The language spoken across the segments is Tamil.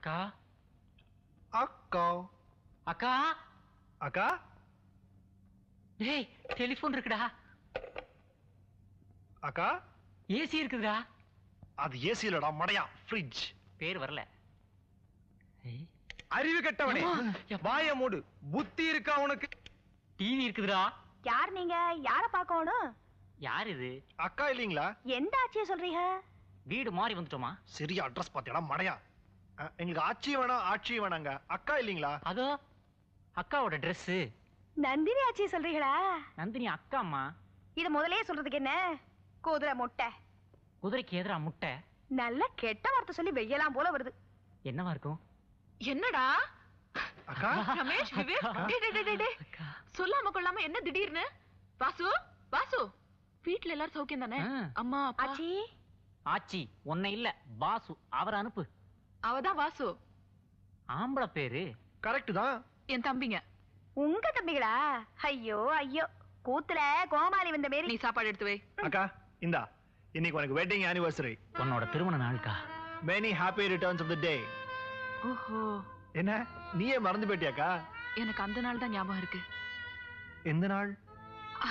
அக்கா அக்கா அக்கா அக்கா டேய் டெலிபோன் இருக்குடா அக்கா ஏசி இருக்குதுடா அது ஏசி இல்லடா மடையா ஃப்ரிட்ஜ் பேர் வரல ஏய், அறிவு கெட்டவனே அம்மா. வாய மூடு புத்தி இருக்கா உனக்கு டிவி இருக்குதுடா யார் நீங்க யார பார்க்கணும் யார் இது அக்கா இல்லீங்களா எந்த ஆட்சிய சொல்றீங்க வீடு மாறி வந்துட்டோமா சரியா அட்ரஸ் பாத்தியாடா மடையா அஹ், எங்களுக்கு ஆட்சி வேணாம் ஆட்சி வேணாங்க அக்கா இல்லீங்களா அதோ அக்காவோட Dress நந்தினி ஆட்சிய சொல்றீங்களா நந்தினி அக்கா அம்மா இது முதல்லயே சொல்றதுக்கு என்ன குதிரை முட்டை குதிரைக்கு எதிரா முட்டை நல்ல கெட்ட வார்த்தை சொல்லி வெய்யலாம் போல வருது என்னவா இருக்கும் என்னடா அக்கா ரமேஷ் விவேக் அக்கா. டேய், டேய், டேய், டேய். அக்கா. சொல்லாம கொள்ளாம என்ன திடீர்னு வாசு வாசு வீட்ல எல்லாரும் சௌக்கியம் தானே ஆ. அம்மா அப்பா ஆச்சி ஆச்சி உன்னை இல்ல பாசு அவரை அனுப்பு அவதான் வாசு ஆம்பளை பேரு கரெக்ட் தான் என் தம்பிங்க உங்க தம்பிகளா ஐயோ ஐயோ கூத்துல கோமாளி வந்த நீ மாரி சாப்பாடு எடுத்து வை அக்கா இந்தா இன்னைக்கு உனக்கு வெட்டிங் ஆனிவர்சரி உன்னோட திருமண நாளுக்கா many happy returns of the day ஓஹோ என்ன நீயே மறந்து போயிட்டியாக்கா எனக்கு அந்த நாள் தான் ஞாபகம் இருக்கு எந்த நாள் ஆ,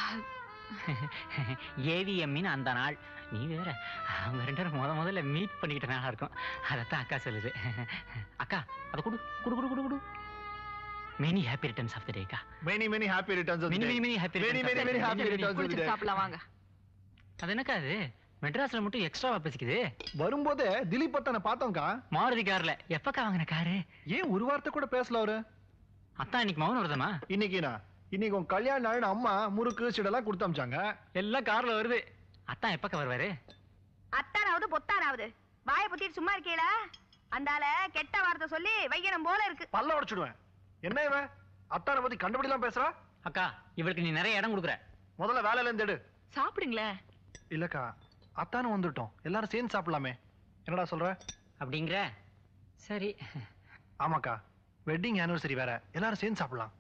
ஏவிஎம்மின்னு அந்த நாள் நீ வேற அவங்க ரெண்டு பேரும் முத முதல்ல மீட் பண்ணிக்கிட்ட நாளா இருக்கும் அதைத்தான் அக்கா சொல்லுது அக்கா அதை குடு குடு குடு குடு குடு many happy returns of the டேக்கா many many happy returns of the Many, day many, many happy Many, returns many, of the many day. happy Many, many, returns of the குடிச்சிட்டு day. சாப்பிடலாம் வாங்க அது என்னக்கா அது மெட்ராஸ்ல மட்டும் எக்ஸ்ட்ராவா பேசிக்குது வரும்போதே திலீப் பத்தனை பார்த்தோம்க்கா மாருதி கார்ல எப்பக்கா வாங்கின காரு ஏன் ஒரு வார்த்தை கூட பேசல அவரு அத்தான் இன்னைக்கு மௌனம் வருதமா இன்னைக்குனா இன்னைக்கு உன் கல்யாண நாள்னு அம்மா முறுக்கு சிடெல்லாம் கொடுத்து அமிச்சாங்க எல்லாம் கார்ல வருது அத்தான் எப்பக்கா வருவாரு அத்தானாவது பொத்தானாவது வாயை புத்திட்டு சும்மா இருக்கீங்களா அந்தால கெட்ட வார்த்தை சொல்லி வைக்கணும் போல இருக்கு பல்ல உடைச்சுடுவேன் என்ன இவன் அத்தானை பத்தி கண்டுபிடிலாம் பேசுறா அக்கா இவளுக்கு நீ நிறைய இடம் கொடுக்குற முதல்ல வேலையில இருந்து எடு சாப்பிடுங்களேன் இல்லக்கா அத்தானை வந்துட்டோம் எல்லாரும் சேர்ந்து சாப்பிடலாமே என்னடா சொல்ற அப்படிங்கிற சரி ஆமாக்கா வெட்டிங் ஆனிவர்சரி வேற எல்லாரும் சேர்ந்து சாப்பிடலாம்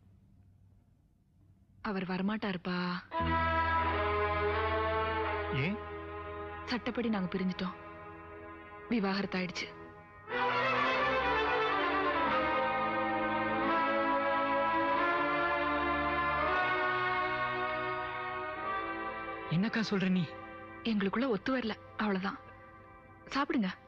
அவர் வரமாட்டாருப்பா ஏன் சட்டப்படி நாங்க பிரிஞ்சிட்டோம் விவாகரத்து ஆயிடுச்சு என்னக்கா சொல்ற நீ எங்களுக்குள்ள ஒத்து வரல அவ்வளவுதான் சாப்பிடுங்க